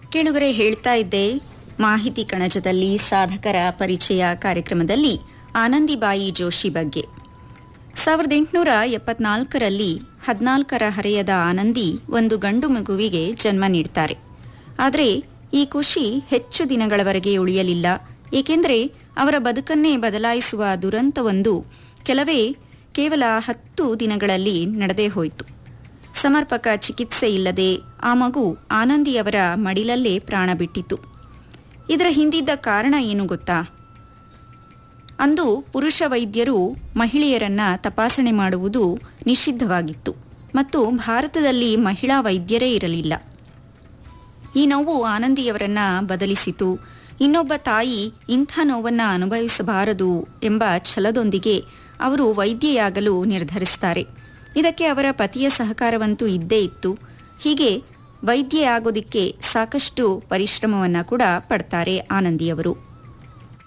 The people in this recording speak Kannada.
ಕೇಳುಗರೆ ಹೇಳ್ತಾ ಇದ್ದೆ ಮಾಹಿತಿ ಕಣಜದಲ್ಲಿ ಸಾಧಕರ ಪರಿಚಯ ಕಾರ್ಯಕ್ರಮದಲ್ಲಿ ಆನಂದಿಬಾಯಿ ಜೋಶಿ ಬಗ್ಗೆ ಸಾವಿರದ ಎಂಟುನೂರ ಎಪ್ಪತ್ನಾಲ್ಕರಲ್ಲಿ ಹದಿನಾಲ್ಕರ ಹರೆಯದ ಆನಂದಿ ಒಂದು ಗಂಡು ಮಗುವಿಗೆ ಜನ್ಮ ನೀಡ್ತಾರೆ ಆದರೆ ಈ ಖುಷಿ ಹೆಚ್ಚು ದಿನಗಳವರೆಗೆ ಉಳಿಯಲಿಲ್ಲ ಏಕೆಂದರೆ ಅವರ ಬದುಕನ್ನೇ ಬದಲಾಯಿಸುವ ದುರಂತವೊಂದು ಕೆಲವೇ ಕೇವಲ ಹತ್ತು ದಿನಗಳಲ್ಲಿ ನಡೆದೇ ಹೋಯಿತು ಸಮರ್ಪಕ ಚಿಕಿತ್ಸೆ ಇಲ್ಲದೆ ಆ ಮಗು ಆನಂದಿಯವರ ಮಡಿಲಲ್ಲೇ ಪ್ರಾಣ ಬಿಟ್ಟಿತು ಇದರ ಹಿಂದಿದ್ದ ಕಾರಣ ಏನು ಗೊತ್ತಾ ಅಂದು ಪುರುಷ ವೈದ್ಯರು ಮಹಿಳೆಯರನ್ನ ತಪಾಸಣೆ ಮಾಡುವುದು ನಿಷಿದ್ಧವಾಗಿತ್ತು ಮತ್ತು ಭಾರತದಲ್ಲಿ ಮಹಿಳಾ ವೈದ್ಯರೇ ಇರಲಿಲ್ಲ ಈ ನೋವು ಆನಂದಿಯವರನ್ನ ಬದಲಿಸಿತು ಇನ್ನೊಬ್ಬ ತಾಯಿ ಇಂಥ ನೋವನ್ನ ಅನುಭವಿಸಬಾರದು ಎಂಬ ಛಲದೊಂದಿಗೆ ಅವರು ವೈದ್ಯೆಯಾಗಲು ನಿರ್ಧರಿಸುತ್ತಾರೆ ಇದಕ್ಕೆ ಅವರ ಪತಿಯ ಸಹಕಾರವಂತೂ ಇದ್ದೇ ಇತ್ತು ಹೀಗೆ ವೈದ್ಯೆಯಾಗೋದಿಕ್ಕೆ ಸಾಕಷ್ಟು ಪರಿಶ್ರಮವನ್ನ ಕೂಡ ಪಡ್ತಾರೆ ಆನಂದಿಯವರು